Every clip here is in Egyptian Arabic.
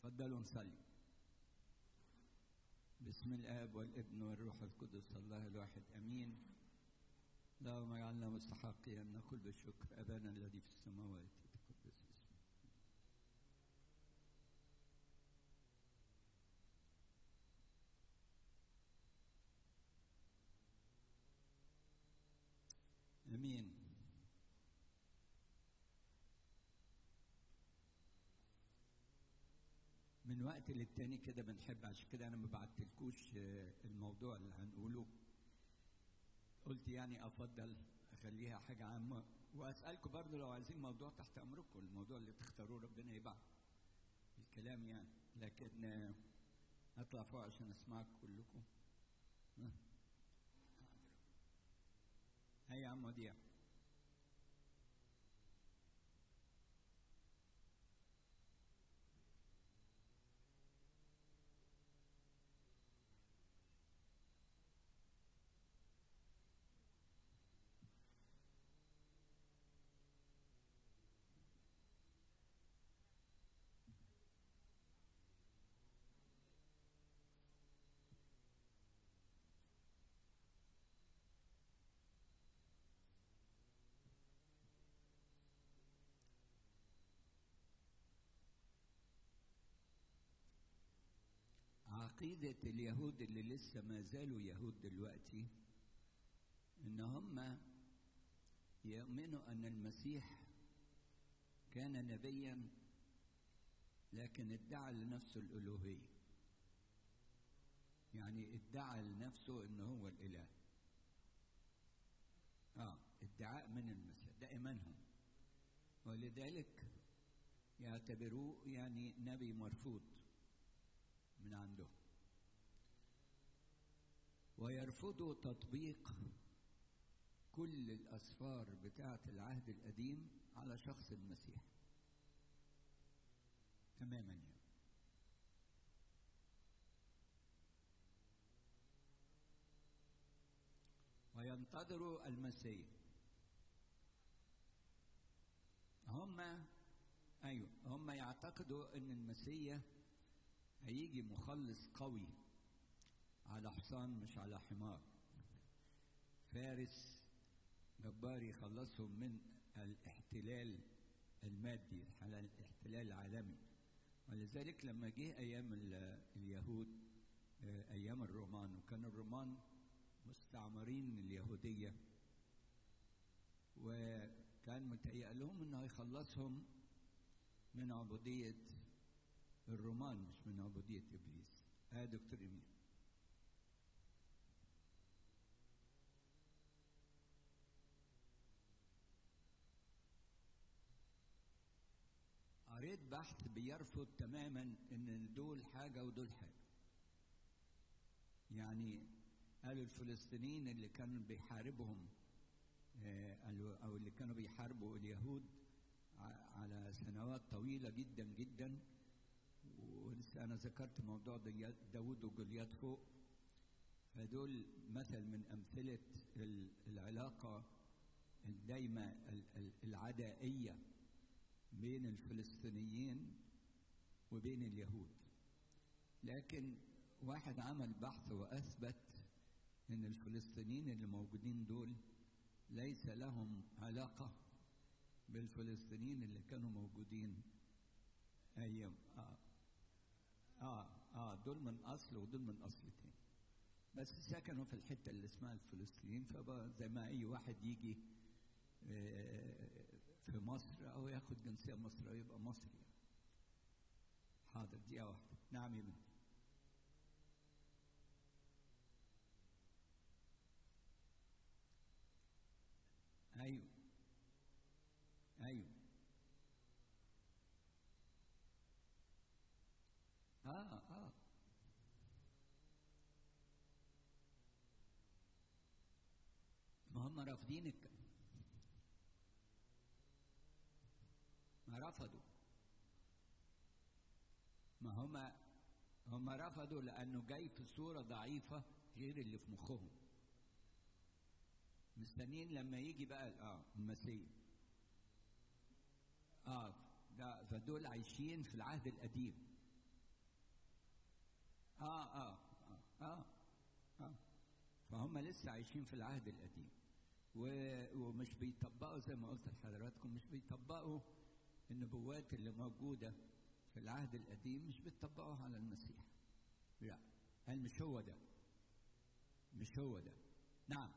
تفضلوا نصلي بسم الاب والابن والروح القدس الله الواحد امين اللهم اجعلنا مستحقين ان نقول بالشكر ابانا الذي في السماوات يتقدس اسمك امين من وقت للتاني كده بنحب عشان كده انا ما بعتلكوش آه، الموضوع اللي هنقوله قلت يعني افضل اخليها حاجه عامه واسالكم برضه لو عايزين موضوع تحت امركم الموضوع اللي تختاروه ربنا يبعت الكلام يعني لكن آه، اطلع فوق عشان اسمعكم كلكم ها؟ هيا يا عم وديع عقيدة اليهود اللي لسه ما زالوا يهود دلوقتي إن هم يؤمنوا أن المسيح كان نبيا لكن ادعى لنفسه الألوهية يعني ادعى لنفسه إن هو الإله آه ادعاء من المسيح ده إيمانهم ولذلك يعتبروه يعني نبي مرفوض من عندهم ويرفضوا تطبيق كل الأسفار بتاعة العهد القديم على شخص المسيح تماما يعني وينتظروا المسيح هم ايوه هم يعتقدوا ان المسيح هيجي مخلص قوي على حصان مش على حمار فارس جبار يخلصهم من الاحتلال المادي على الاحتلال العالمي ولذلك لما جه ايام ال- اليهود آه، ايام الرومان وكان الرومان مستعمرين اليهوديه وكان متهيأ لهم انه هيخلصهم من عبوديه الرومان مش من عبودية إبليس ها دكتور إيميل قريت بحث بيرفض تماما ان دول حاجة ودول حاجة يعني قالوا الفلسطينيين اللي كانوا بيحاربهم آه، قالوا- او اللي كانوا بيحاربوا اليهود ع- على سنوات طويلة جدا جدا ولسه انا ذكرت موضوع دي- داوود وجوليات فوق فدول مثل من امثله ال- العلاقه الدايمه ال- ال- العدائيه بين الفلسطينيين وبين اليهود لكن واحد عمل بحث واثبت ان الفلسطينيين اللي موجودين دول ليس لهم علاقه بالفلسطينيين اللي كانوا موجودين ايام آه اه اه دول من اصل ودول من اصل تاني بس سكنوا في الحته اللي اسمها الفلسطينيين فبقى زي ما اي واحد يجي آه، في مصر او ياخد جنسيه مصريه يبقى مصري يعني. حاضر دقيقه واحده نعم يا بنتي ايوه ايوه اه اه ما هم رافضين الك... ما رفضوا ما هم هم رفضوا لانه جاي في صوره ضعيفه غير اللي في مخهم مستنيين لما يجي بقى اه المسيح اه ده فدول عايشين في العهد القديم آه آه آه آه, آه. فهم لسه عايشين في العهد القديم ومش بيطبقوا زي ما قلت لحضراتكم مش بيطبقوا النبوات اللي موجودة في العهد القديم مش بيطبقوها على المسيح لا قال مش هو ده مش هو ده نعم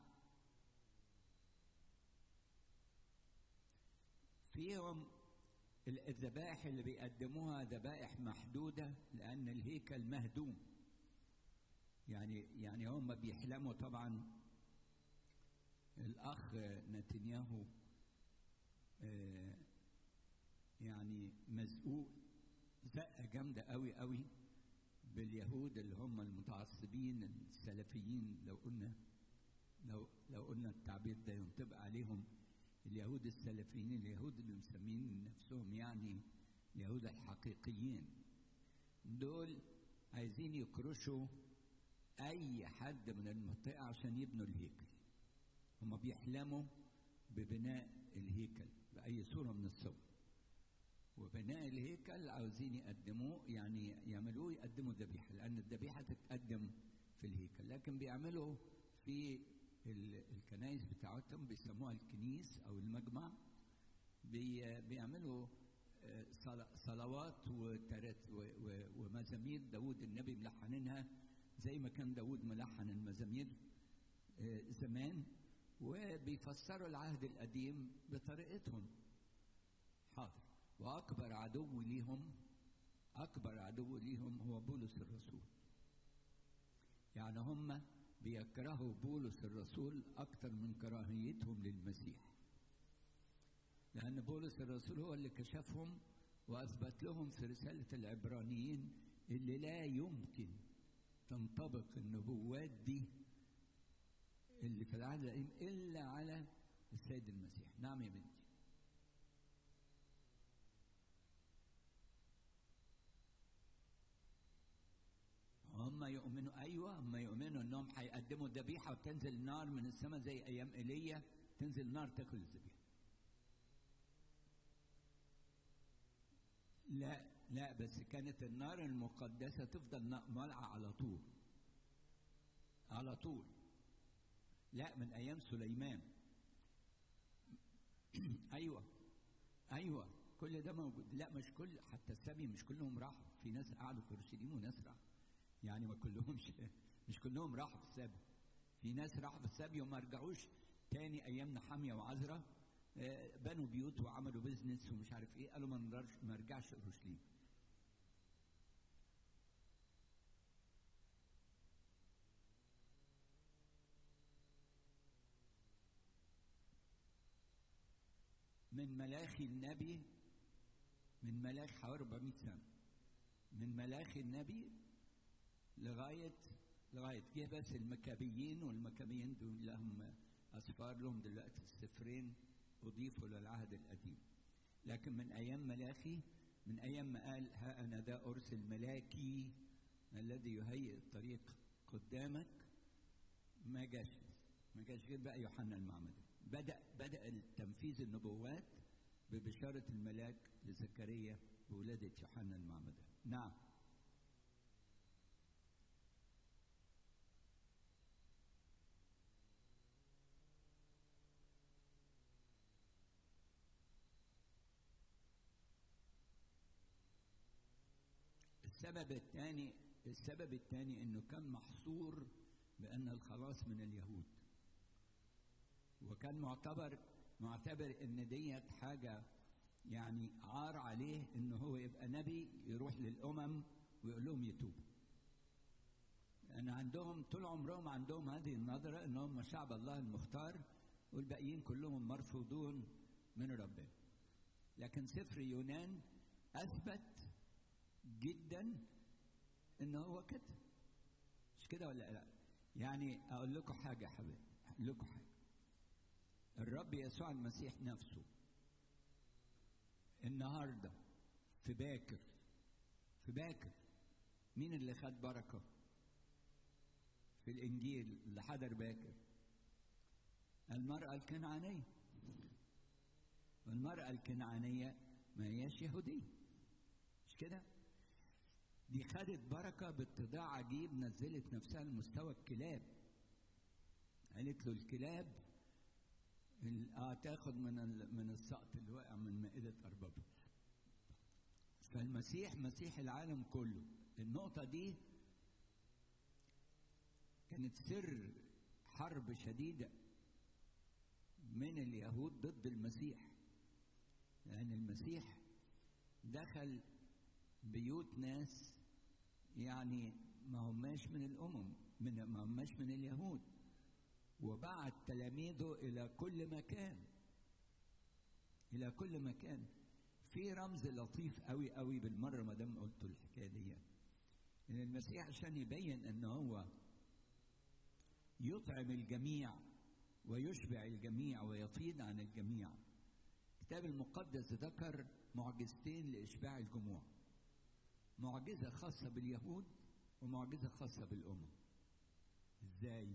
فيهم الذبائح اللي بيقدموها ذبائح محدودة لأن الهيكل مهدوم يعني يعني هم بيحلموا طبعا الأخ نتنياهو آه يعني مزقوق زقة جامدة قوي قوي باليهود اللي هم المتعصبين السلفيين لو قلنا لو لو قلنا التعبير ده ينطبق عليهم اليهود السلفيين اليهود اللي مسمين نفسهم يعني اليهود الحقيقيين دول عايزين يكرشوا اي حد من المنطقه عشان يبنوا الهيكل هم بيحلموا ببناء الهيكل باي صوره من الصور وبناء الهيكل عاوزين يقدموه يعني يعملوه يقدموا ذبيحه لان الذبيحه تتقدم في الهيكل لكن بيعملوا في الكنائس بتاعتهم بيسموها الكنيس او المجمع بي بيعملوا صلوات ومزامير داود النبي ملحنينها زي ما كان داود ملحن المزامير زمان وبيفسروا العهد القديم بطريقتهم حاضر واكبر عدو ليهم اكبر عدو ليهم هو بولس الرسول يعني هم بيكرهوا بولس الرسول اكتر من كراهيتهم للمسيح لان بولس الرسول هو اللي كشفهم واثبت لهم في رساله العبرانيين اللي لا يمكن تنطبق النبوات دي اللي في العهد القديم الا على السيد المسيح نعم يا بنتي هم يؤمنوا ايوه هم يؤمنوا انهم هيقدموا ذبيحه وتنزل نار من السماء زي ايام ايليا تنزل نار تاكل الذبيحه. لا لا بس كانت النار المقدسه تفضل مولعه على طول. على طول. لا من ايام سليمان. ايوه ايوه كل ده موجود لا مش كل حتى السبي مش كلهم راحوا في ناس قعدوا في اورشليم وناس راحوا يعني ما كلهمش مش كلهم راحوا في السبي في ناس راحوا في السبي وما رجعوش تاني ايام نحاميه وعزرا بنوا بيوت وعملوا بيزنس ومش عارف ايه قالوا ما نرجعش ما نرجعش اورشليم من ملاخي النبي من ملاخي حوالي 400 سنه من ملاخي النبي لغايه لغايه جه بس المكابيين والمكابيين دول لهم اسفار لهم دلوقتي السفرين اضيفوا للعهد القديم لكن من ايام ملاخي من ايام ما قال ها انا ذا ارسل ملاكي الذي يهيئ الطريق قدامك ما جاش ما جاش غير بقى يوحنا المعمدان بدا بدا تنفيذ النبوات ببشاره الملاك لزكريا بولاده يوحنا المعمدان نعم السبب الثاني السبب الثاني انه كان محصور بان الخلاص من اليهود وكان معتبر معتبر ان ديت حاجه يعني عار عليه ان هو يبقى نبي يروح للامم ويقول لهم يتوبوا لان عندهم طول عمرهم عندهم هذه النظره ان هم شعب الله المختار والباقيين كلهم مرفوضون من ربنا لكن سفر يونان اثبت جدا ان هو كده مش كده ولا لا يعني اقول لكم حاجه يا حبيبي اقول لكم حاجه الرب يسوع المسيح نفسه النهارده في باكر في باكر مين اللي خد بركه في الانجيل اللي حضر باكر المراه الكنعانيه والمراه الكنعانيه ما هياش يهوديه مش كده دي خدت بركة باتضاع عجيب نزلت نفسها لمستوى الكلاب قالت له الكلاب اه تاخد من من السقط اللي واقع من مائدة أربابها فالمسيح مسيح العالم كله النقطة دي كانت سر حرب شديدة من اليهود ضد المسيح لأن المسيح دخل بيوت ناس يعني ما هماش من الأمم من ما هماش من اليهود وبعت تلاميذه إلى كل مكان إلى كل مكان في رمز لطيف قوي قوي بالمرة ما دام قلت الحكاية دي إن المسيح عشان يبين إن هو يطعم الجميع ويشبع الجميع ويفيض عن الجميع الكتاب المقدس ذكر معجزتين لإشباع الجموع معجزة خاصة باليهود ومعجزة خاصة بالأمم إزاي؟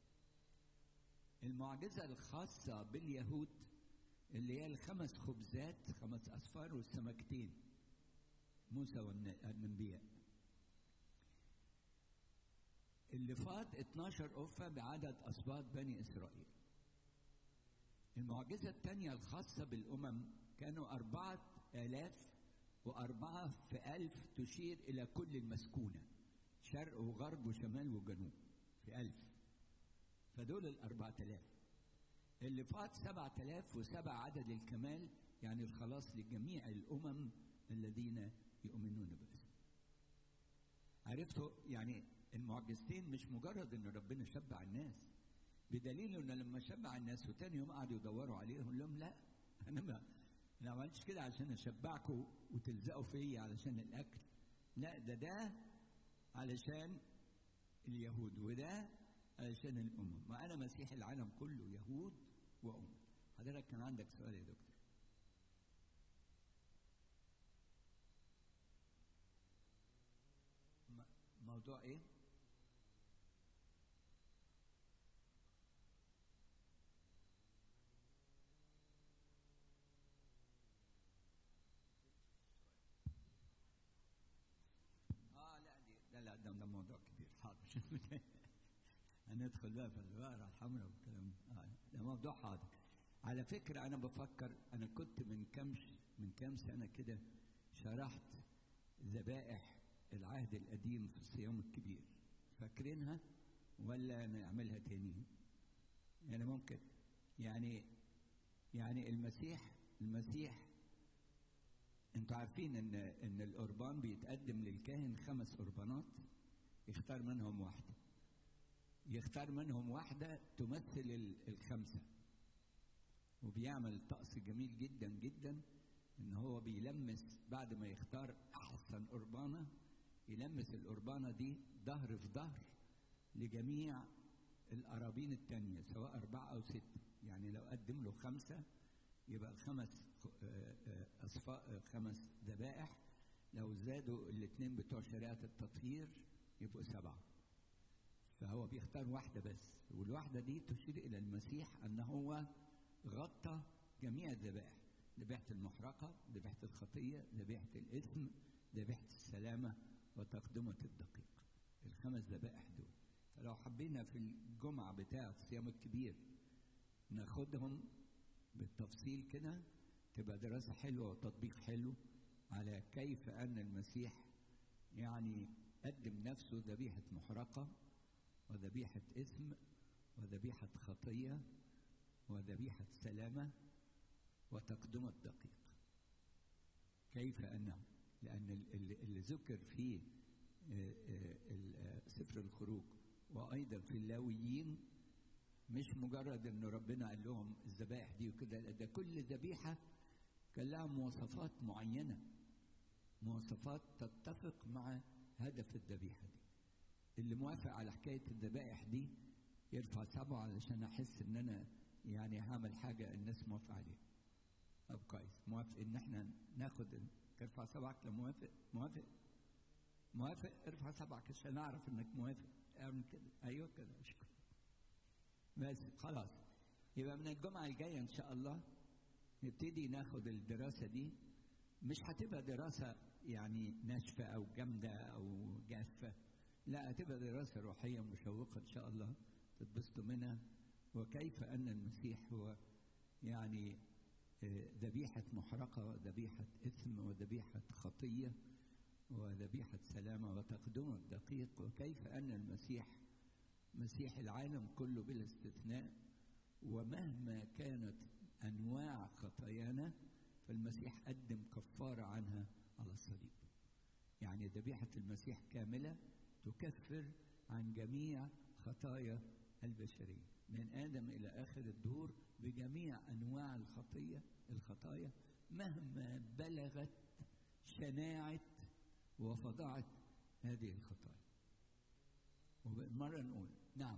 المعجزة الخاصة باليهود اللي هي الخمس خبزات خمس أصفار والسمكتين موسى والأنبياء اللي فات 12 أفة بعدد أسباط بني إسرائيل المعجزة الثانية الخاصة بالأمم كانوا أربعة آلاف وأربعة في ألف تشير إلى كل المسكونة شرق وغرب وشمال وجنوب في ألف فدول الأربعة آلاف اللي فات سبعة آلاف وسبع عدد الكمال يعني الخلاص لجميع الأمم الذين يؤمنون باسمه عرفتوا يعني المعجزتين مش مجرد ان ربنا شبع الناس بدليل ان لما شبع الناس وتاني يوم قعدوا يدوروا عليه يقول لهم لا انا ما انا ما عملتش كده عشان اشبعكم وتلزقوا فيا علشان الاكل لا ده ده علشان اليهود وده علشان الامم ما انا مسيح العالم كله يهود وامم حضرتك كان عندك سؤال يا دكتور موضوع ايه اه لا دي لا لا ده, ده موضوع كبير حاضر هندخل بقى في البقرة الحمراء والكلام آه ده موضوع حاضر على فكرة أنا بفكر أنا كنت من كام من كام سنة كده شرحت ذبائح العهد القديم في الصيام الكبير فاكرينها ولا نعملها تاني يعني ممكن يعني يعني المسيح المسيح انتوا عارفين ان ان القربان بيتقدم للكاهن خمس قربانات يختار منهم واحده يختار منهم واحده تمثل الخمسه وبيعمل طقس جميل جدا جدا ان هو بيلمس بعد ما يختار احسن قربانه يلمس القربانه دي ظهر في ظهر لجميع القرابين التانية سواء أربعة أو ستة يعني لو قدم له خمسة يبقى الخمس أصفاء خمس ذبائح لو زادوا الاثنين بتوع شريعة التطهير يبقوا سبعة فهو بيختار واحدة بس والواحدة دي تشير إلى المسيح أن هو غطى جميع الذبائح ذبيحة المحرقة ذبيحة الخطية ذبيحة الإثم ذبيحة السلامة وتقدمة الدقيق الخمس ذبائح دول فلو حبينا في الجمعة بتاعة الصيام الكبير ناخدهم بالتفصيل كده تبقى دراسة حلوة وتطبيق حلو على كيف أن المسيح يعني قدم نفسه ذبيحة محرقة وذبيحة إثم وذبيحة خطية وذبيحة سلامة وتقدمة دقيق كيف أنه لأن اللي ذكر في سفر الخروج وأيضا في اللاويين مش مجرد إن ربنا قال لهم الذبائح دي وكده ده كل ذبيحة كان لها مواصفات معينة مواصفات تتفق مع هدف الذبيحة دي اللي موافق على حكاية الذبائح دي يرفع صبعه علشان أحس إن أنا يعني هعمل حاجة الناس موافقة عليها طب كويس موافق إن إحنا ناخد ترفع صبعك لو موافق موافق موافق ارفع صبعك عشان اعرف انك موافق اعمل كده ايوه كده اشكر بس خلاص يبقى من الجمعه الجايه ان شاء الله نبتدي ناخد الدراسه دي مش هتبقى دراسه يعني ناشفة أو جامدة أو جافة لا هتبقى دراسة روحية مشوقة إن شاء الله تتبسطوا منها وكيف أن المسيح هو يعني ذبيحة محرقة وذبيحة إثم وذبيحة خطية وذبيحة سلامة وتقدمه الدقيق وكيف أن المسيح مسيح العالم كله بلا استثناء ومهما كانت أنواع خطايانا فالمسيح قدم كفارة عنها على الصليب يعني ذبيحة المسيح كاملة تكفر عن جميع خطايا البشرية من آدم إلى آخر الدهور بجميع أنواع الخطية الخطايا مهما بلغت شناعة وفظاعة هذه الخطايا ومرة نقول نعم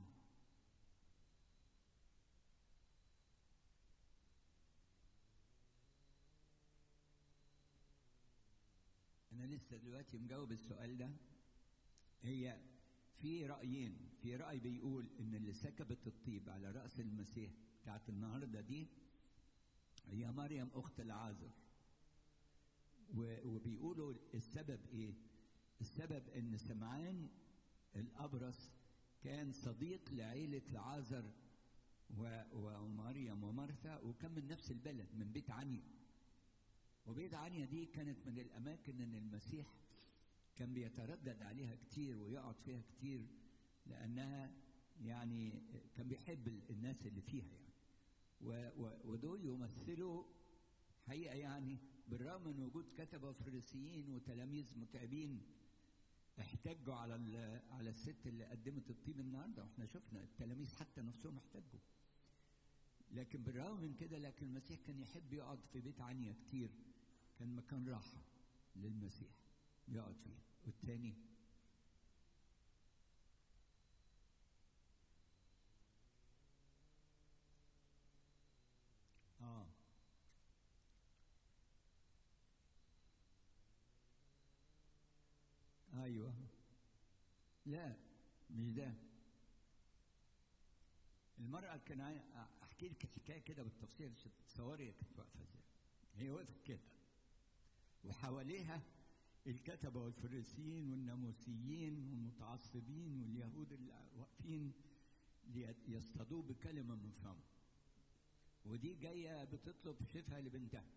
أنا لسه دلوقتي مجاوب السؤال ده هي في رأيين في رأي بيقول إن اللي سكبت الطيب على رأس المسيح بتاعت النهاردة دي هي مريم أخت العازر وبيقولوا السبب إيه؟ السبب إن سمعان الأبرص كان صديق لعيلة العازر ومريم ومرثا وكان من نفس البلد من بيت عنيا وبيت عنيا دي كانت من الأماكن إن المسيح كان بيتردد عليها كتير ويقعد فيها كتير لأنها يعني كان بيحب الناس اللي فيها يعني ودول يمثلوا حقيقة يعني بالرغم من وجود كتبة وفريسيين وتلاميذ متعبين احتجوا على على الست اللي قدمت الطيب النهارده واحنا شفنا التلاميذ حتى نفسهم احتجوا لكن بالرغم من كده لكن المسيح كان يحب يقعد في بيت عنيا كتير كان مكان راحة للمسيح يقعد فيه والتاني اه ايوه لا مش ده المرأة كان احكي لك الحكاية كده بالتفصيل عشان تتصوري كانت واقفة ازاي هي وقفت كده وحواليها الكتبة والفريسيين والناموسيين والمتعصبين واليهود اللي واقفين يصطادوه بكلمة من فمه ودي جاية بتطلب شفاء لبنتها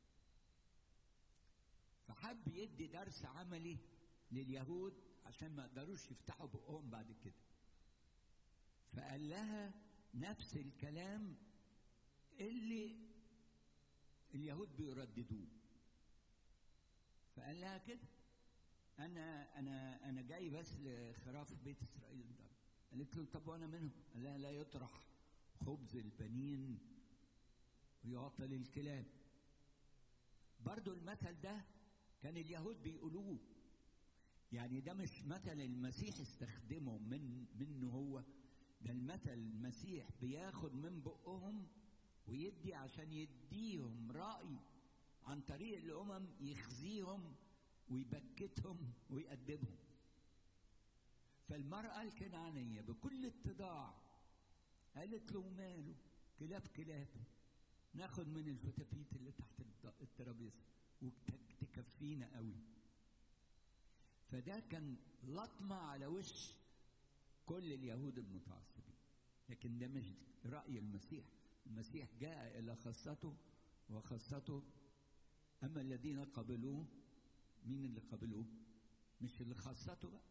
فحب يدي درس عملي لليهود عشان ما يقدروش يفتحوا بقهم بعد كده فقال لها نفس الكلام اللي اليهود بيرددوه فقال لها كده انا انا انا جاي بس لخراف بيت اسرائيل ده قالت له طب وانا منهم قال لها لا يطرح خبز البنين ويعطى للكلاب برضو المثل ده كان اليهود بيقولوه يعني ده مش مثل المسيح استخدمه من منه هو ده المثل المسيح بياخد من بقهم ويدي عشان يديهم رأي عن طريق الأمم يخزيهم ويبكتهم ويأدبهم فالمرأة الكنعانية بكل اتضاع قالت له ماله كلاب كلاب ناخد من الفتافيت اللي تحت الترابيزة وتكفينا قوي فده كان لطمة على وش كل اليهود المتعصبين لكن ده مش رأي المسيح المسيح جاء إلى خاصته وخاصته أما الذين قبلوه مين اللي قبلوه مش اللي خاصته بقى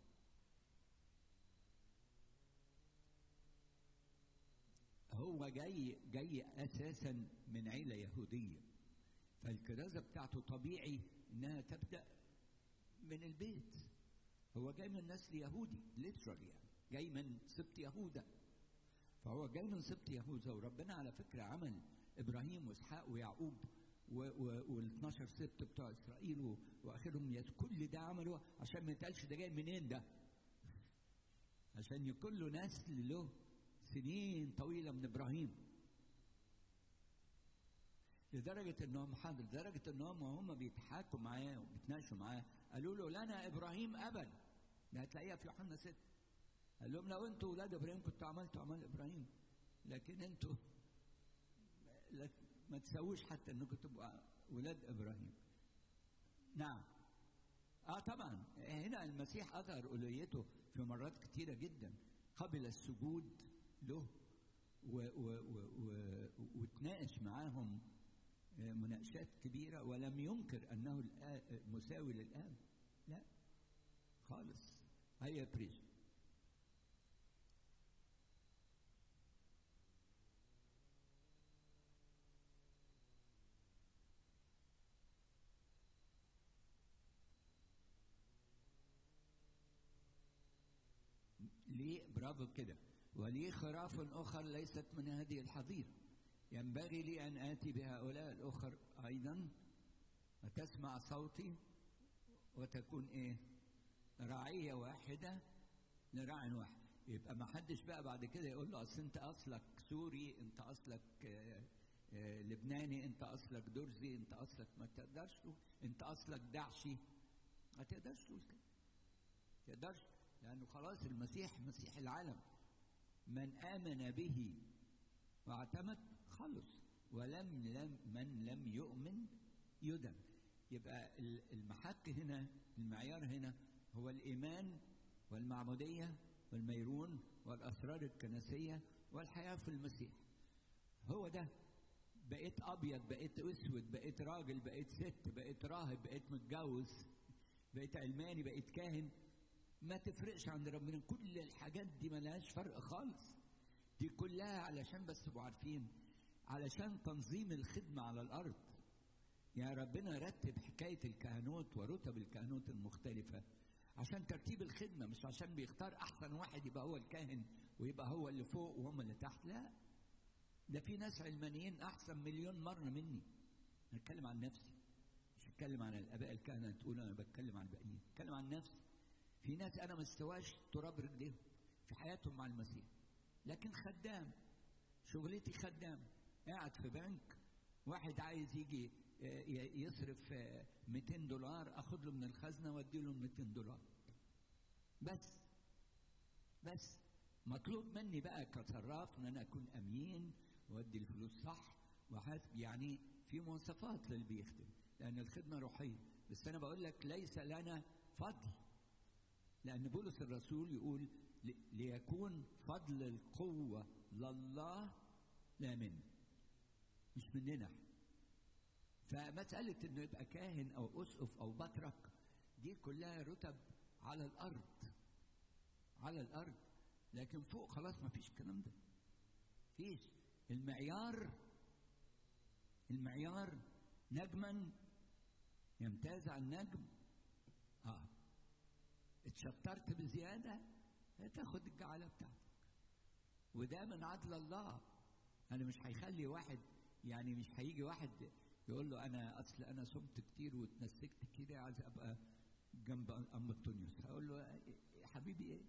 هو جاي جاي اساسا من عيله يهوديه فالكرازه بتاعته طبيعي انها تبدا من البيت هو جاي من نسل يهودي ليترالي يعني جاي من سبط يهوذا فهو جاي من سبط يهوذا وربنا على فكره عمل ابراهيم واسحاق ويعقوب وال 12 سبط بتوع اسرائيل واخرهم كل ده عمله عشان ما يتقالش ده جاي منين ده عشان يكون له نسل له سنين طويلة من إبراهيم لدرجة إنهم حاضر لدرجة إنهم وهم بيتحاكوا معاه وبيتناقشوا معاه قالوا له لنا إبراهيم أبا ده هتلاقيها في يوحنا 6 قال لهم لو أنتوا ولاد إبراهيم كنتوا عملتوا أعمال إبراهيم لكن أنتوا ما تسووش حتى إنكم تبقوا ولاد إبراهيم نعم اه طبعا هنا المسيح اظهر الوهيته في مرات كتيره جدا قبل السجود له و و و و وتناقش معاهم مناقشات كبيره ولم ينكر انه مساوي للاب لا خالص هيا بريز لي برافو كده ولي خراف أخر ليست من هذه الحظيرة ينبغي لي أن آتي بهؤلاء الأخر أيضا وتسمع صوتي وتكون إيه رعية واحدة لراع واحد يبقى ما حدش بقى بعد كده يقول له أصل أنت أصلك سوري أنت أصلك آآ آآ لبناني أنت أصلك درزي أنت أصلك ما تقدرش تقول أنت أصلك دعشي ما تقدرش تقول كده ما تقدرش لأنه خلاص المسيح مسيح العالم من آمن به واعتمد خلص ولم لم من لم يؤمن يدم يبقى المحك هنا المعيار هنا هو الإيمان والمعمودية والميرون والأسرار الكنسية والحياة في المسيح هو ده بقيت أبيض بقيت أسود بقيت راجل بقيت ست بقيت راهب بقيت متجوز بقيت علماني بقيت كاهن ما تفرقش عند ربنا كل الحاجات دي ملهاش فرق خالص دي كلها علشان بس تبقوا عارفين علشان تنظيم الخدمة على الأرض يعني ربنا رتب حكاية الكهنوت ورتب الكهنوت المختلفة عشان ترتيب الخدمة مش عشان بيختار أحسن واحد يبقى هو الكاهن ويبقى هو اللي فوق وهم اللي تحت لا ده في ناس علمانيين أحسن مليون مرة مني أنا بتكلم عن نفسي مش بتكلم عن الآباء الكهنة تقول أنا بتكلم عن الباقيين بتكلم عن نفسي في ناس انا ما استواش تراب رجليهم في حياتهم مع المسيح لكن خدام شغلتي خدام قاعد في بنك واحد عايز يجي يصرف 200 دولار اخد له من الخزنه وادي له 200 دولار بس بس مطلوب مني بقى كصراف ان انا اكون امين وادي الفلوس صح وحاسب يعني في مواصفات للي بيخدم لان الخدمه روحيه بس انا بقول لك ليس لنا فضل لأن بولس الرسول يقول ليكون فضل القوة لله لا منا مش مننا فمسألة إنه يبقى كاهن أو أسقف أو بطرك دي كلها رتب على الأرض على الأرض لكن فوق خلاص ما فيش الكلام ده فيش المعيار المعيار نجما يمتاز عن نجم اه اتشطرت بزيادة تاخد الجعالة بتاعتك وده من عدل الله أنا مش هيخلي واحد يعني مش هيجي واحد يقول له أنا أصل أنا صمت كتير واتنسكت كده عايز أبقى جنب أم التونيوس هقول له يا حبيبي إيه؟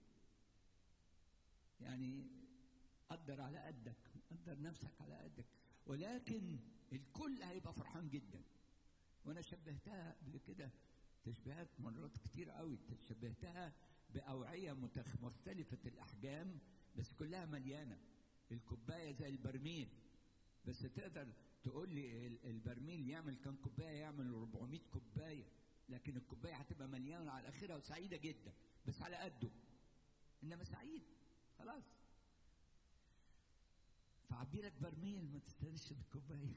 يعني قدر على قدك قدر نفسك على قدك ولكن الكل هيبقى فرحان جدا وانا شبهتها قبل كده تشبيهات مرات كتير قوي شبهتها بأوعية متخ... مختلفة الأحجام بس كلها مليانة الكوباية زي البرميل بس تقدر تقول لي البرميل يعمل كم كوباية يعمل 400 كوباية لكن الكوباية هتبقى مليانة على آخرها وسعيدة جدا بس على قده إنما سعيد خلاص فعبيرك برميل ما تستاهلش بالكوباية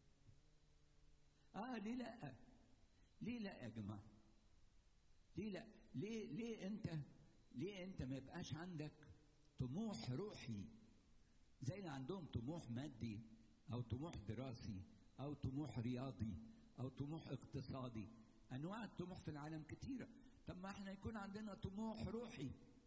اه ليه لا ليه لا يا جماعه ليه لا ليه ليه انت ليه انت ما يبقاش عندك طموح روحي زي اللي عندهم طموح مادي او طموح دراسي او طموح رياضي او طموح اقتصادي انواع الطموح في العالم كتيره طب ما احنا يكون عندنا طموح روحي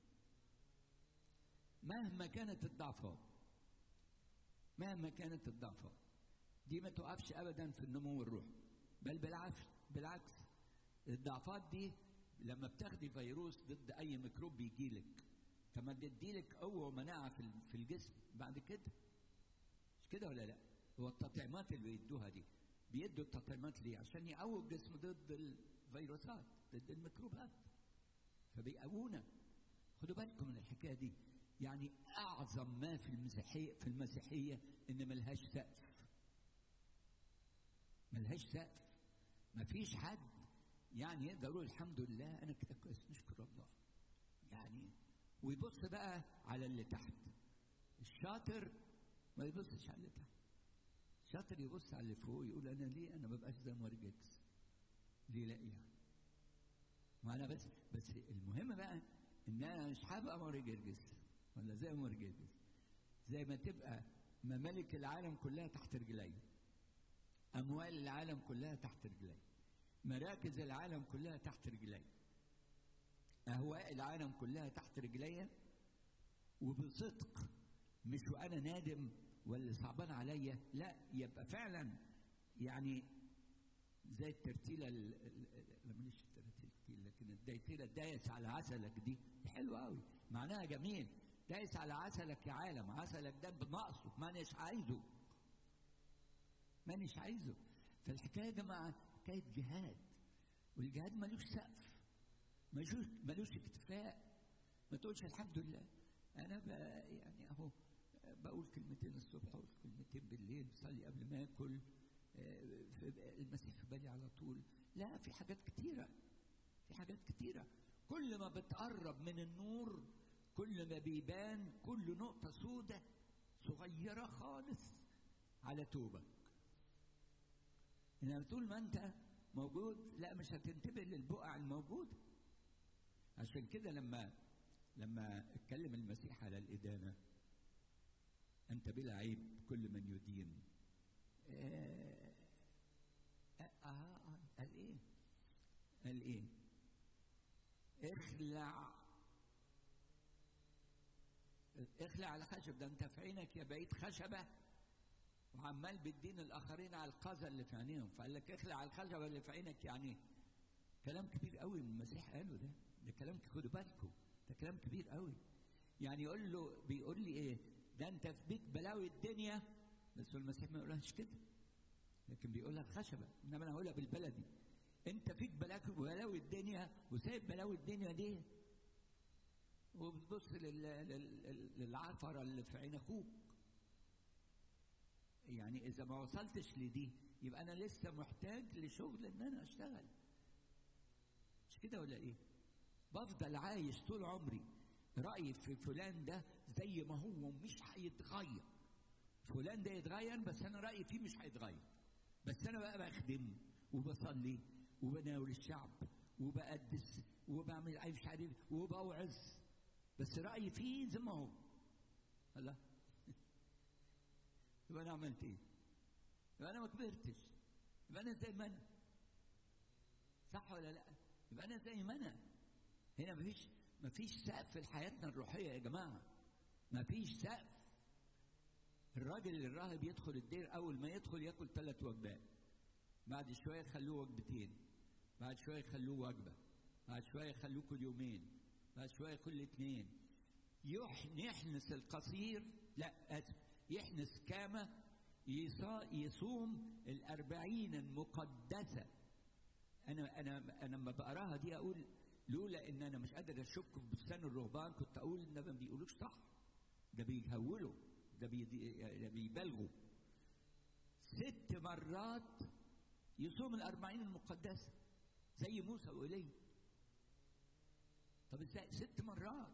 مهما كانت الضعفات مهما كانت الضعفات دي ما توقفش ابدا في النمو الروحي بل بالعكس بالعكس الضعفات دي لما بتاخدي فيروس ضد اي ميكروب بيجي لك طب ما بيديلك قوه ومناعه في في الجسم بعد كده مش كده ولا لا؟ هو التطعيمات اللي بيدوها دي بيدوا التطعيمات ليه؟ عشان يقووا الجسم ضد الفيروسات ضد الميكروبات فبيقوونا خدوا بالكم من الحكايه دي يعني اعظم ما في المسيحيه في المسيحيه ان ملهاش سقف ملهاش سقف مفيش حد يعني يقدر يقول الحمد لله انا كده كويس نشكر الله يعني ويبص بقى على اللي تحت الشاطر ما يبصش على اللي تحت الشاطر يبص على اللي فوق يقول انا ليه انا ما بقاش زي مورجكس ليه لا يعني ما انا بس بس المهم بقى ان انا مش هبقى مورجكس ولا زي مورجكس زي ما تبقى ممالك العالم كلها تحت رجلي اموال العالم كلها تحت رجلي مراكز العالم كلها تحت رجلي اهواء العالم كلها تحت رجلي وبصدق مش وانا نادم ولا صعبان عليا لا يبقى فعلا يعني زي الترتيله ال- ال- ال- ماليش في الترتيل لكن الدايتيله دايس على عسلك دي حلوه قوي معناها جميل دايس على عسلك يا عالم عسلك ده بنقصه مانيش عايزه مانيش عايزه فالحكايه يا جماعه حكايه جهاد والجهاد ملوش سقف ملوش ملوش اكتفاء ما تقولش الحمد لله انا بقى يعني اهو بقول كلمتين الصبح واقول كلمتين بالليل بصلي قبل ما اكل آه، في- المسيح في بالي على طول لا في حاجات كتيره في حاجات كتيره كل ما بتقرب من النور كل ما بيبان كل نقطه سودة صغيره خالص على توبك انما طول ما انت موجود لا مش هتنتبه للبقع الموجوده عشان كده لما لما اتكلم المسيح على الإدانة أنت بلا عيب كل من يدين آه آه آه آه قال إيه؟ قال إيه؟ اخلع اخلع على خشب ده أنت في عينك يا بعيد خشبة وعمال بتدين الآخرين على القذى اللي في عينيهم فقال لك اخلع على الخشبة اللي في عينك يعني كلام كبير قوي من المسيح قاله ده ده كلام خدوا بالكم ده كلام كبير قوي يعني يقول له بيقول لي ايه ده انت في بيت بلاوي الدنيا بس هو المسيح ما يقولهاش كده لكن بيقولها بخشبه انما انا هقولها بالبلدي انت فيك بلاك بلاوي الدنيا وسايب بلاوي الدنيا دي وبتبص لل... لل... للعفره اللي في عين اخوك يعني اذا ما وصلتش لدي يبقى انا لسه محتاج لشغل ان انا اشتغل مش كده ولا ايه بفضل عايش طول عمري رأيي في فلان ده زي ما هو مش هيتغير فلان ده يتغير بس انا رأيي فيه مش هيتغير بس انا بقى بخدم وبصلي وبناول الشعب وبقدس وبعمل اي مش عارف وبوعظ بس رأيي فيه زي ما هو الله يبقى انا عملت ايه؟ يبقى انا ما كبرتش يبقى انا زي ما انا صح ولا لا؟ يبقى انا زي ما انا هنا مفيش مفيش سقف في حياتنا الروحيه يا جماعه مفيش سقف الراجل الراهب يدخل الدير اول ما يدخل ياكل ثلاث وجبات بعد شويه يخلوه وجبتين بعد شويه يخلوه وجبه بعد شويه يخلوه كل يومين بعد شويه كل اثنين يح- يحنس القصير لا اسف يحنس كامه يصا- يصوم الأربعين المقدسة أنا أنا أنا لما بقراها دي أقول لولا إن أنا مش قادر أشك في بستان الرهبان كنت أقول إن ما بيقولوش صح ده بيهولوا ده بيدي- ده بيبالغوا ست مرات يصوم الأربعين المقدسة زي موسى وإيليا طب ازاي ست مرات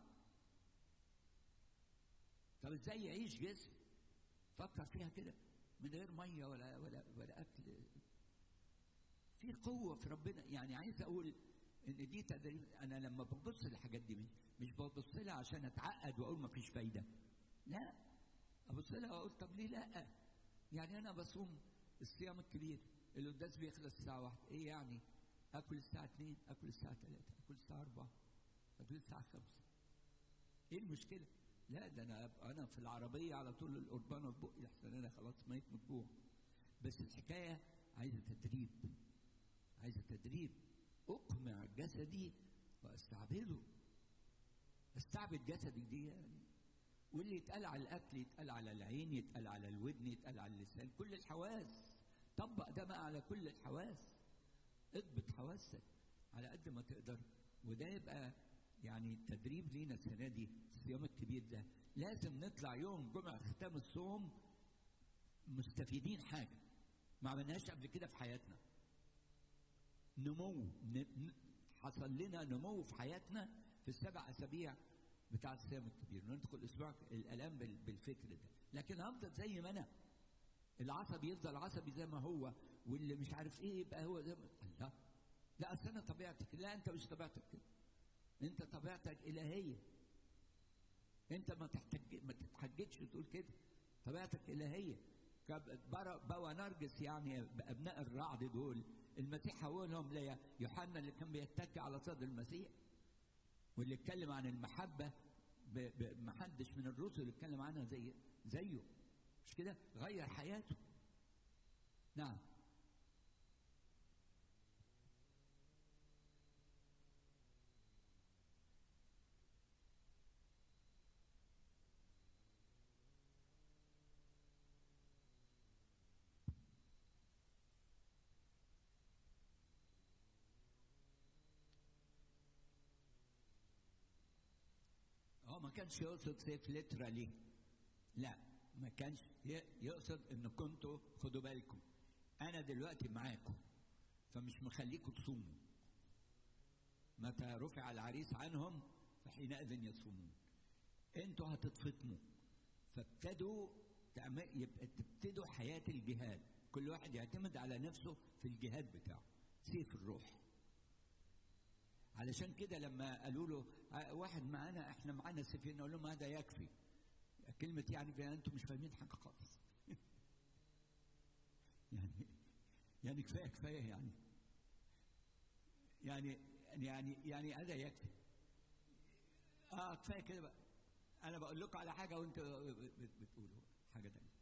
طب ازاي يعيش جسم فكر فيها كده من غير ميه ولا ولا ولا اكل في قوه في ربنا يعني عايز اقول ان دي تدريب انا لما ببص للحاجات دي مش ببص لها عشان اتعقد واقول ما فيش فايده لا ابص لها واقول طب ليه لا يعني انا بصوم الصيام الكبير القداس بيخلص الساعه واحدة ايه يعني اكل الساعه 2 اكل الساعه 3 اكل الساعه 4 اكل الساعه 5 ايه المشكله لا ده انا ابقى انا في العربيه على طول القربانه في بقي لحسن انا خلاص ميت من الجوع بس الحكايه عايزه تدريب عايزه تدريب اقمع جسدي واستعبده استعبد جسدي دي يعني واللي يتقال على الاكل يتقال على العين يتقال على الودن يتقال على اللسان كل الحواس طبق ده بقى على كل الحواس اضبط حواسك على قد ما تقدر وده يبقى يعني تدريب لينا السنه دي الصيام الكبير ده لازم نطلع يوم جمعه ختام الصوم مستفيدين حاجه ما عملناهاش قبل كده في حياتنا نمو ن- ن- حصل لنا نمو في حياتنا في السبع اسابيع بتاع الصيام الكبير ندخل اسبوع الالام بال- بالفكر ده لكن هفضل زي ما انا العصبي يفضل عصبي زي ما هو واللي مش عارف ايه يبقى هو زي ما لا لا اصل انا طبيعتك لا انت مش طبيعتك كده انت طبيعتك الهيه انت ما تحتج ما تتحججش وتقول كده طبيعتك الهيه كب- بر- بوا نرجس يعني بابناء الرعد دول المسيح حولهم ليا يوحنا اللي كان بيتكي على صدر المسيح واللي اتكلم عن المحبه ب- ب- ما حدش من الرسل اتكلم عنها زي زيه مش كده غير حياته نعم هو ما كانش يقصد سيف ليترالي لا ما كانش ي- يقصد ان كنتوا خدوا بالكم انا دلوقتي معاكم فمش مخليكم تصوموا متى رفع العريس عنهم فحينئذ يصومون انتوا هتتفطموا فابتدوا تعم- يبقى تبتدوا حياة الجهاد كل واحد يعتمد على نفسه في الجهاد بتاعه سيف الروح علشان كده لما قالوا له ع- واحد معانا احنا معانا سيفين نقول لهم هذا يكفي كلمة يعني بقى انتم مش فاهمين حاجة خالص يعني يعني كفاية كفاية يعني يعني يعني يعني هذا يكفي اه كفاية كده بقى انا بقول لكم على حاجة وانتوا بت- بتقولوا حاجة تانية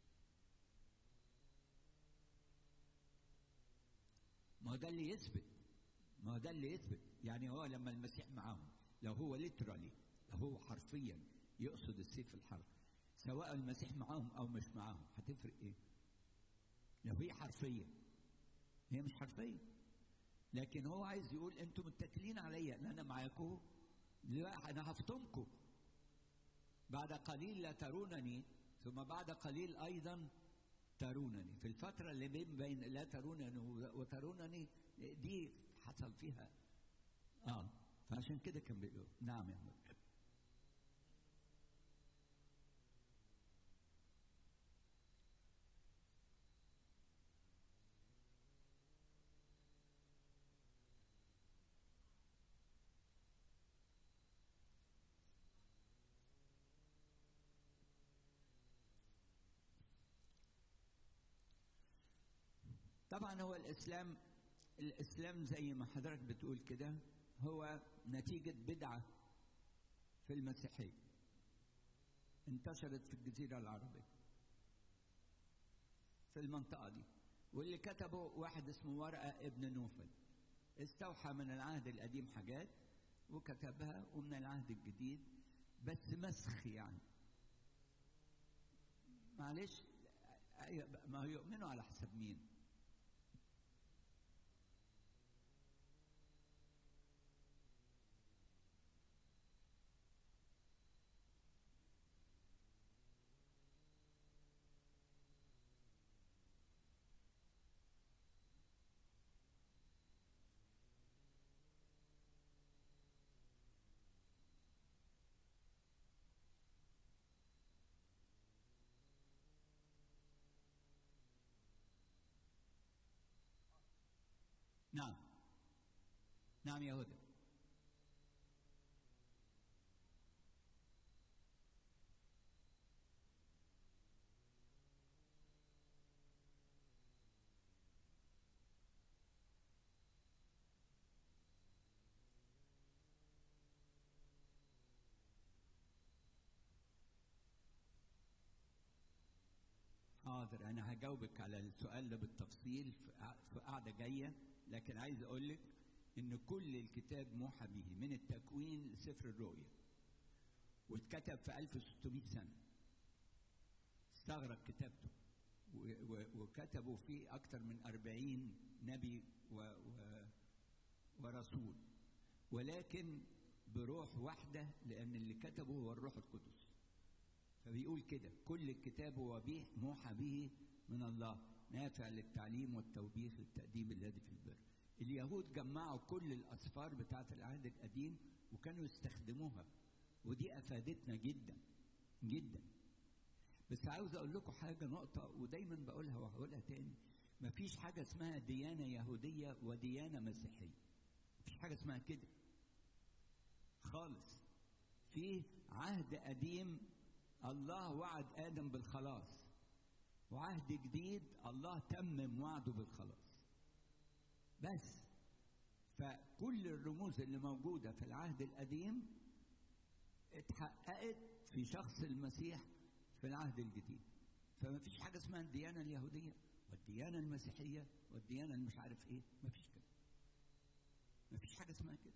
ما هو ده اللي يثبت ما هو ده اللي يثبت يعني هو لما المسيح معاهم لو هو ليترالي لو هو حرفيا يقصد السيف الحرب سواء المسيح معاهم او مش معاهم هتفرق ايه لو هي حرفيه هي مش حرفيه لكن هو عايز يقول انتم متكلين عليا ان انا معاكم لا انا هفطمكم بعد قليل لا ترونني ثم بعد قليل ايضا ترونني في الفترة اللي بين بين لا ترونني وترونني دي حصل فيها اه فعشان كده كان بيقول نعم يا أحمد. طبعا هو الاسلام الاسلام زي ما حضرتك بتقول كده هو نتيجه بدعه في المسيحيه انتشرت في الجزيره العربيه في المنطقه دي واللي كتبه واحد اسمه ورقه ابن نوفل استوحى من العهد القديم حاجات وكتبها ومن العهد الجديد بس مسخ يعني معلش ما هو يؤمنوا على حسب مين نعم نعم يا هدى حاضر انا هجاوبك على السؤال ده بالتفصيل في قع- في قعده جايه لكن عايز اقول لك ان كل الكتاب موحى به من التكوين لسفر الرؤيا واتكتب في 1600 سنه استغرق كتابته و- و- وكتبوا فيه اكثر من 40 نبي و و ورسول ولكن بروح واحده لان اللي كتبه هو الروح القدس فبيقول كده كل الكتاب هو به موحى به من الله نافع للتعليم والتوبيخ للتأديب الذي في البر اليهود جمعوا كل الأسفار بتاعة العهد القديم وكانوا يستخدموها ودي أفادتنا جدا جدا بس عاوز أقول لكم حاجة نقطة ودايما بقولها وهقولها تاني مفيش حاجة اسمها ديانة يهودية وديانة مسيحية مفيش حاجة اسمها كده خالص في عهد قديم الله وعد آدم بالخلاص وعهد جديد الله تمم وعده بالخلاص بس فكل الرموز اللي موجودة في العهد القديم اتحققت في شخص المسيح في العهد الجديد فما فيش حاجة اسمها الديانة اليهودية والديانة المسيحية والديانة المش عارف ايه ما فيش كده ما فيش حاجة اسمها كده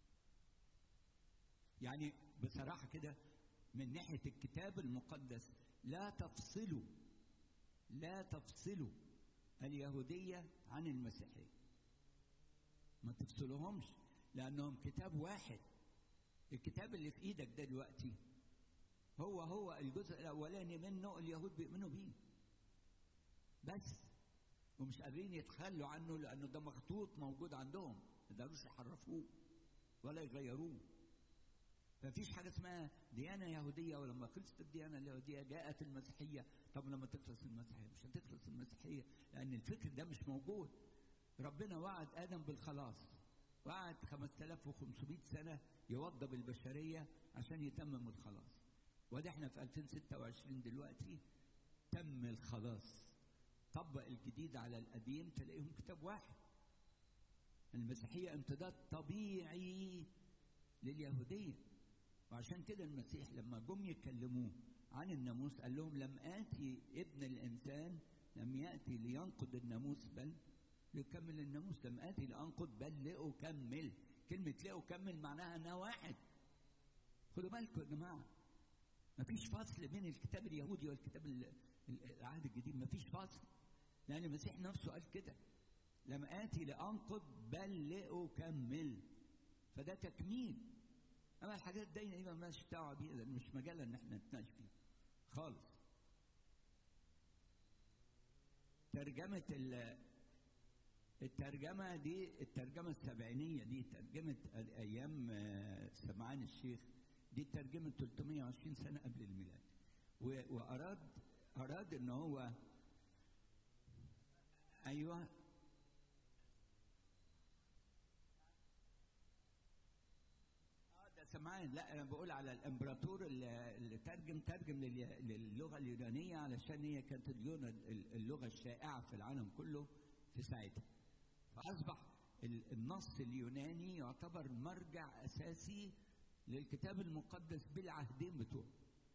يعني بصراحة كده من ناحية الكتاب المقدس لا تفصلوا لا تفصلوا اليهودية عن المسيحية ما تفصلوهمش لأنهم كتاب واحد الكتاب اللي في إيدك ده دلوقتي هو هو الجزء الأولاني منه اليهود بيؤمنوا بيه بس ومش قادرين يتخلوا عنه لأنه ده مخطوط موجود عندهم ما يقدروش يحرفوه ولا يغيروه مفيش حاجة اسمها ديانة يهودية ولما خلصت الديانة اليهودية جاءت المسيحية طب لما تخلص المسيحية مش هتخلص المسيحية لأن الفكر ده مش موجود ربنا وعد آدم بالخلاص وقعد 5500 سنة يوضب البشرية عشان يتمم الخلاص وده احنا في 2026 دلوقتي تم الخلاص طبق الجديد على القديم تلاقيهم كتاب واحد المسيحية امتداد طبيعي لليهودية وعشان كده المسيح لما جم يكلموه عن الناموس قال لهم لم آتي ابن الإنسان لم يأتي لينقض الناموس بل ليكمل الناموس لم آتي لأنقض بل لأكمل كلمة لأكمل معناها أنا واحد خدوا بالكم يا جماعة مفيش فصل بين الكتاب اليهودي والكتاب العهد الجديد مفيش فصل لأن المسيح نفسه قال كده لم آتي لأنقض بل لأكمل فده تكميل اما الحاجات دي دي مالناش دعوه بيها لان مش مجال ان احنا نتناقش فيها خالص ترجمة الترجمة دي الترجمة السبعينية دي ترجمة أيام سمعان الشيخ دي ترجمة 320 سنة قبل الميلاد وأراد أراد إن هو أيوه سمعان لا انا بقول على الامبراطور اللي ترجم ترجم للغه اليونانيه علشان هي كانت اللغه الشائعه في العالم كله في ساعتها فاصبح النص اليوناني يعتبر مرجع اساسي للكتاب المقدس بالعهدين بتوعه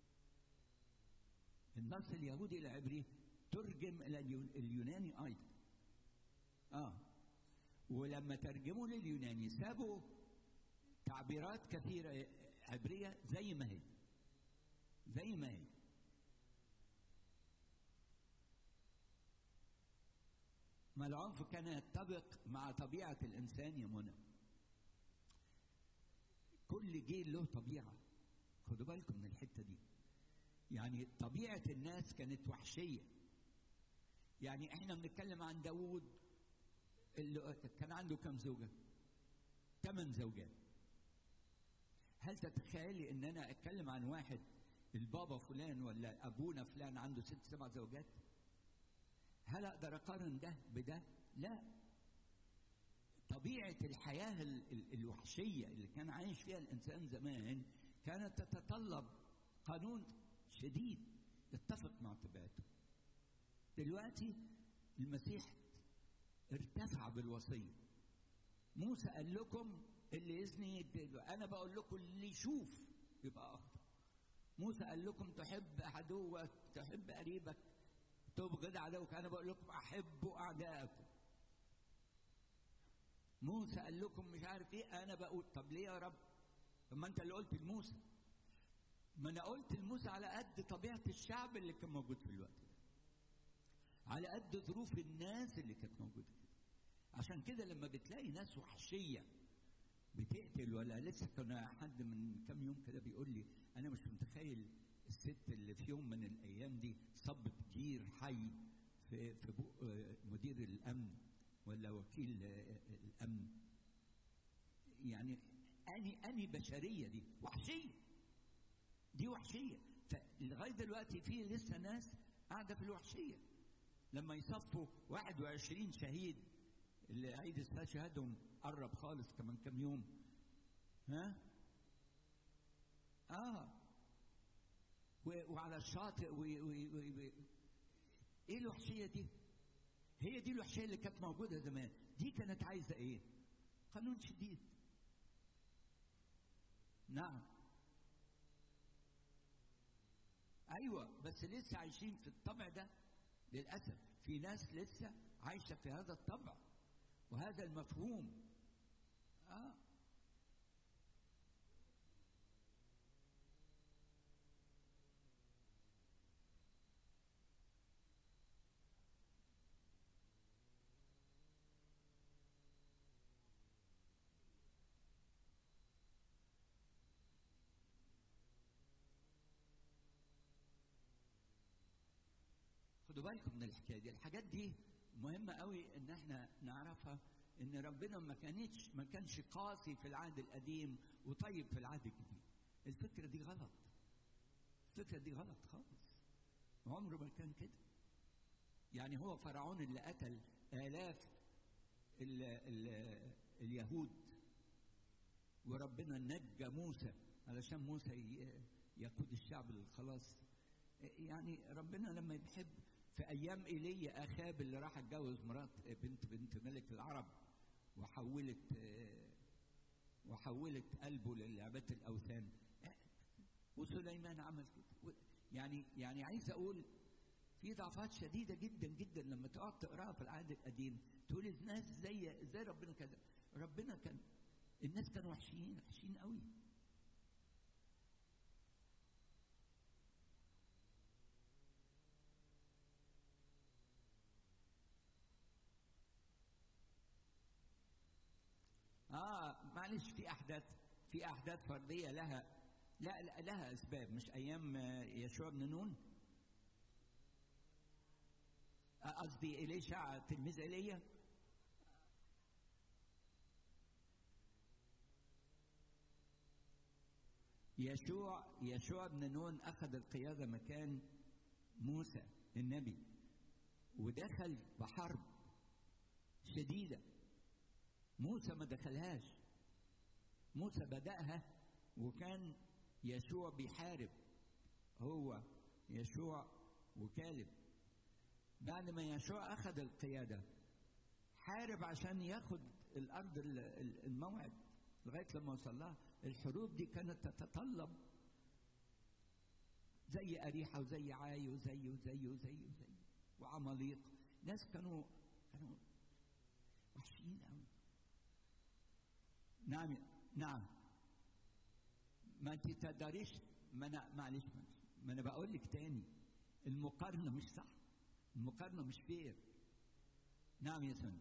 النص اليهودي العبري ترجم الى اليوناني ايضا اه ولما ترجموا لليوناني سابوا تعبيرات كثيرة عبرية زي ما هي زي ما هي ما العنف كان يتفق مع طبيعة الإنسان يا منى كل جيل له طبيعة خدوا بالكم من الحتة دي يعني طبيعة الناس كانت وحشية يعني احنا بنتكلم عن داوود اللي كان عنده كم زوجة؟ ثمان زوجات هل تتخيلي ان انا اتكلم عن واحد البابا فلان ولا ابونا فلان عنده ست سبع زوجات هل اقدر اقارن ده بده لا طبيعه الحياه الوحشيه اللي كان عايش فيها الانسان زمان كانت تتطلب قانون شديد يتفق مع طبيعته دلوقتي المسيح ارتفع بالوصيه موسى قال لكم اللي يزني يديله انا بقول لكم اللي يشوف يبقى اخطا موسى قال لكم تحب عدوك تحب قريبك تبغض عدوك انا بقول لكم احبوا اعدائكم موسى قال لكم مش عارف ايه انا بقول طب ليه يا رب طب ما انت اللي قلت لموسى ما انا قلت لموسى على قد طبيعه الشعب اللي كان موجود في الوقت ده على قد ظروف الناس اللي كانت موجوده كده عشان كده لما بتلاقي ناس وحشيه بتقتل ولا لسه كان حد من كام يوم كده بيقول لي انا مش متخيل الست اللي في يوم من الايام دي صبت جير حي في في بق مدير الامن ولا وكيل آه، الامن يعني اني اني بشريه دي وحشيه دي وحشيه فلغايه دلوقتي في لسه ناس قاعده في الوحشيه لما يصفوا 21 شهيد اللي عيد استشهادهم قرب خالص كمان كام يوم ها اه و- وعلى الشاطئ و... و... و... و... ايه الوحشيه دي هي دي الوحشيه اللي كانت موجوده زمان دي كانت عايزه ايه قانون شديد نعم ايوه بس لسه عايشين في الطبع ده للاسف في ناس لسه عايشه في هذا الطبع وهذا المفهوم اه خدوا بالكم من الحكايه دي الحاجات دي مهمه قوي ان احنا نعرفها ان ربنا ما كانتش ما كانش قاسي في العهد القديم وطيب في العهد الجديد الفكره دي غلط الفكره دي غلط خالص عمره ما كان كده يعني هو فرعون اللي قتل آلاف ال ال اليهود وربنا نجى موسى علشان موسى ي- يقود الشعب للخلاص يعني ربنا لما يحب في ايام ايليا اخاب اللي راح اتجوز مرات بنت بنت ملك العرب وحولت آه، وحولت قلبه للعباده الاوثان وسليمان عمل كده و- يعني يعني عايز اقول في ضعفات شديده جدا جدا لما تقعد تقراها في العهد القديم تقول الناس زي زي ربنا كده ربنا كان الناس كانوا وحشين وحشين قوي اه معلش في احداث في احداث فرديه لها لا لا- لها اسباب مش ايام آه، يشوع بن نون آه، قصدي إليشع تلميذ ايليا يشوع يشوع بن نون اخذ القياده مكان موسى النبي ودخل بحرب شديده موسى ما دخلهاش موسى بدأها وكان يشوع بيحارب هو يشوع وكالب بعد ما يشوع أخذ القيادة حارب عشان ياخد الأرض ال- ال- الموعد لغاية لما وصل لها الحروب دي كانت تتطلب زي أريحة وزي عاي وزي وزي وزي وزي وعماليق ناس كانوا كانوا وحشين قوي نعم نعم ما انت تقدريش ما انا معلش معلش ما انا بقول لك تاني المقارنه مش صح المقارنه مش فير نعم يا سن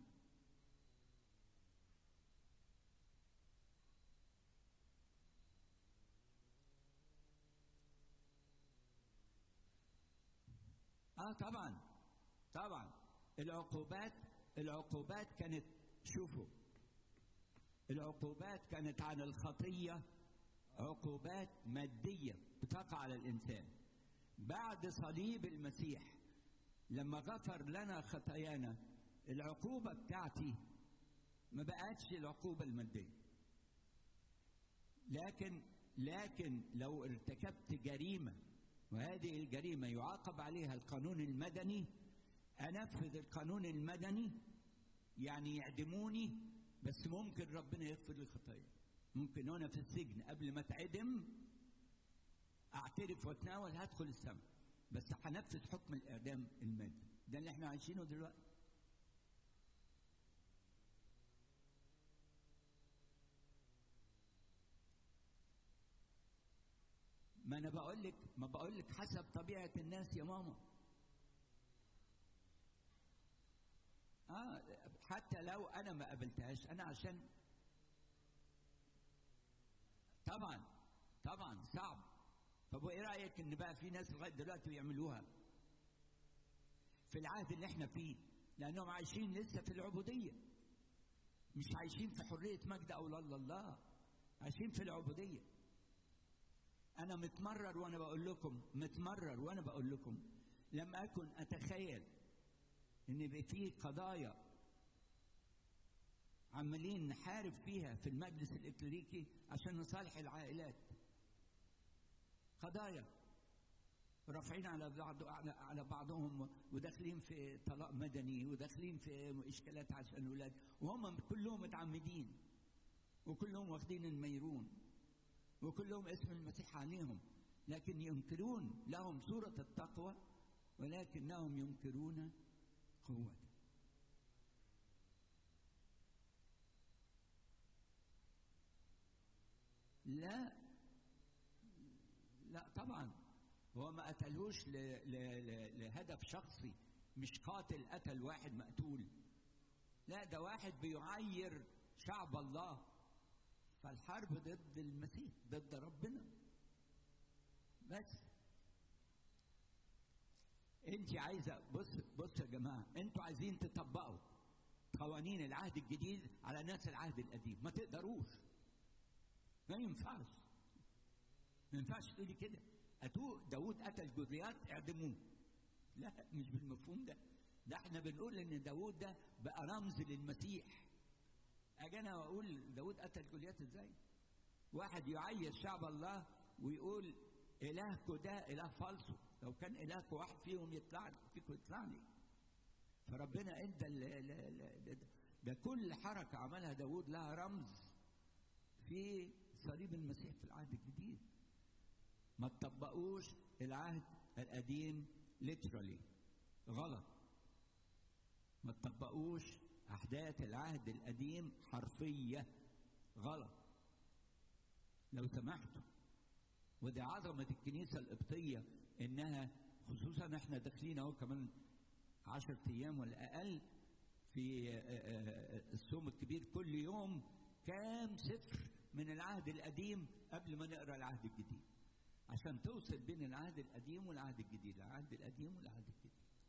اه طبعا طبعا العقوبات العقوبات كانت شوفوا العقوبات كانت عن الخطية عقوبات مادية بتقع على الإنسان بعد صليب المسيح لما غفر لنا خطايانا العقوبة بتاعتي ما بقتش العقوبة المادية لكن لكن لو ارتكبت جريمة وهذه الجريمة يعاقب عليها القانون المدني أنفذ القانون المدني يعني يعدموني بس ممكن ربنا يغفر لي خطايا ممكن وانا في السجن قبل ما اتعدم اعترف واتناول هدخل السماء بس هنفذ حكم الاعدام المادي ده اللي احنا عايشينه دلوقتي ما انا بقول لك ما بقول لك حسب طبيعه الناس يا ماما اه حتى لو انا ما قابلتهاش انا عشان طبعا طبعا صعب طب وايه رايك ان بقى في ناس لغايه دلوقتي بيعملوها في العهد اللي احنا فيه لانهم عايشين لسه في العبوديه مش عايشين في حريه مجد اولاد الله عايشين في العبوديه انا متمرر وانا بقول لكم متمرر وانا بقول لكم لما اكن اتخيل ان يبقى في قضايا عمالين نحارب فيها في المجلس الإكليريكي عشان نصالح العائلات قضايا رافعين على بعض على بعضهم وداخلين في طلاق مدني وداخلين في اشكالات عشان الاولاد وهم كلهم متعمدين وكلهم واخدين الميرون وكلهم اسم المسيح عليهم لكن ينكرون لهم صورة التقوى ولكنهم ينكرون قوته لا لا طبعا هو ما قتلوش ل... ل... ل... لهدف شخصي مش قاتل قتل واحد مقتول لا ده واحد بيعير شعب الله فالحرب ضد المسيح ضد ربنا بس انت عايزه بص بص يا جماعه انتوا عايزين تطبقوا قوانين العهد الجديد على ناس العهد القديم ما تقدروش ما ينفعش ما ينفعش تقولي كده أتوه داود قتل جوليات اعدموه لا مش بالمفهوم ده ده احنا بنقول ان داود ده بقى رمز للمسيح اجي انا واقول داود قتل جوليات ازاي واحد يعير شعب الله ويقول الهكم ده اله فالصو لو كان الهكم واحد فيهم يطلع فيكم يطلع لي فربنا ادى ده كل حركه عملها داود لها رمز في صليب المسيح في العهد الجديد ما تطبقوش العهد القديم literally غلط ما تطبقوش احداث العهد القديم حرفيه غلط لو سمحتوا ودي عظمه الكنيسه القبطيه انها خصوصا احنا داخلين اهو كمان عشرة ايام ولا اقل في الصوم الكبير كل يوم كام سفر من العهد القديم قبل ما نقرا العهد الجديد عشان توصل بين العهد القديم والعهد الجديد العهد القديم والعهد الجديد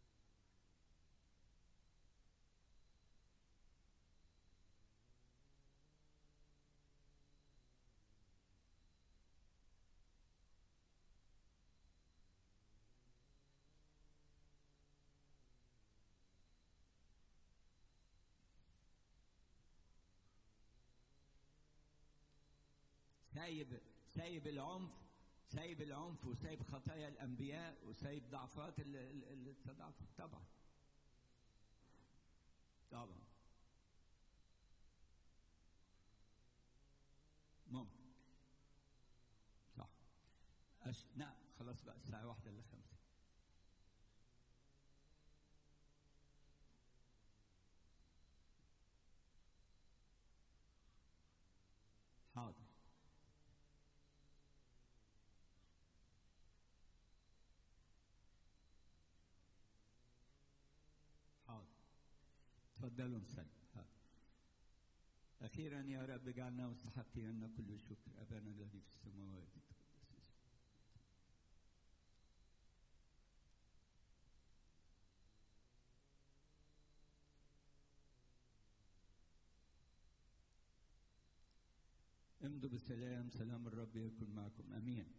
سايب سايب العنف سايب العنف وسايب خطايا الانبياء وسايب ضعفات اللي استضعفت طبعا طبعا ممكن صح أش... نعم خلاص بقى الساعة واحدة إلا خمسة حاضر تفضلوا نصلي أخيرا يا رب اجعلنا مستحقين كل شكر أبانا الذي في السماوات امضوا بالسلام سلام الرب يكن معكم امين